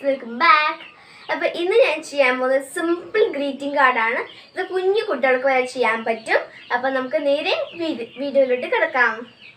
welcome back അപ്പൊ ഇന്ന് ഞാൻ ചെയ്യാൻ പോകുന്നത് സിമ്പിൾ ഗ്രീറ്റിംഗ് കാർഡാണ് ഇത് കുഞ്ഞു കുട്ടികൾക്ക് വരെ ചെയ്യാൻ പറ്റും അപ്പൊ നമുക്ക് നേരെ വീഡിയോ വീഡിയോയിലോട്ട് കിടക്കാം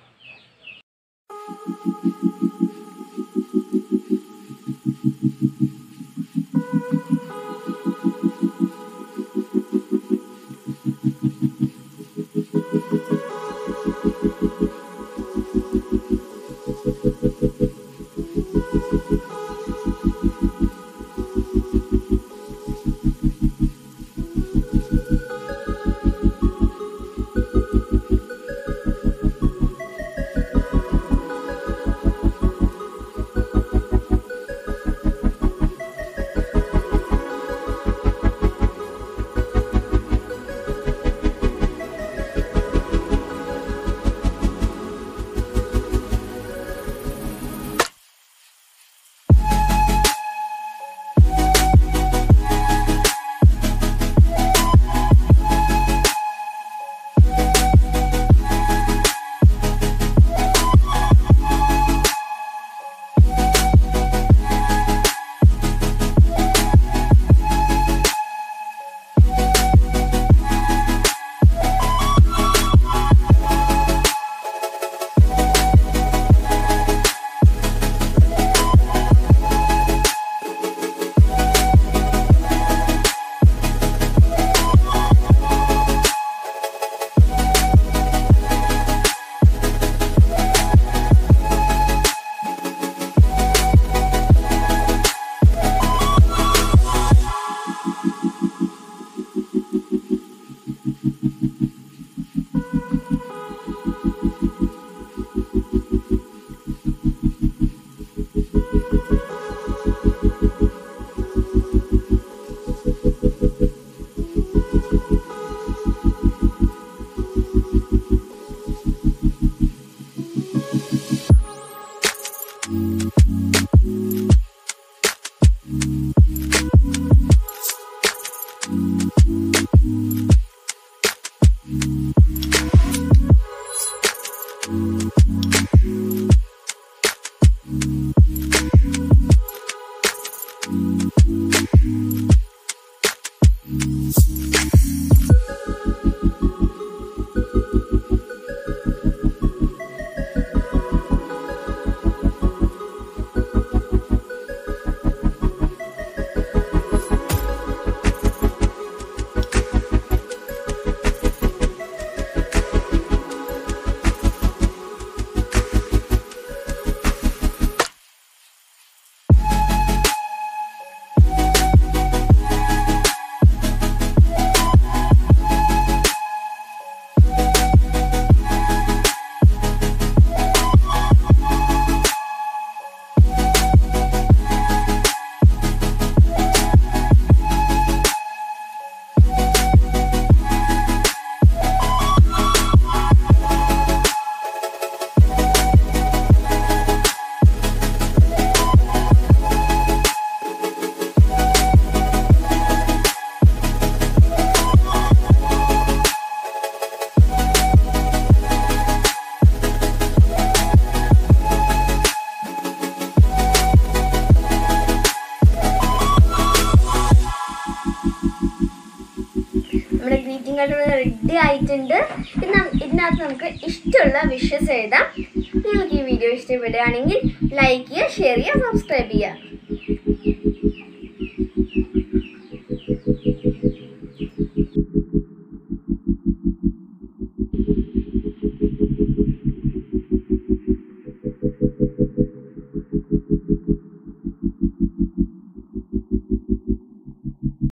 നമ്മുടെ ഗ്രീറ്റിംഗ് കാർഡ് ഇവിടെ റെഡി ആയിട്ടുണ്ട് ഇനി നം- ഇതിനകത്ത് നമുക്ക് ഇഷ്ടമുള്ള വിഷസ് എഴുതാം നിങ്ങൾക്ക് ഈ വീഡിയോ ഇഷ്ടപ്പെടുകയാണെങ്കിൽ ലൈക്ക് ചെയ്യുക ഷെയർ ചെയ്യുക സബ്സ്ക്രൈബ് ചെയ്യുക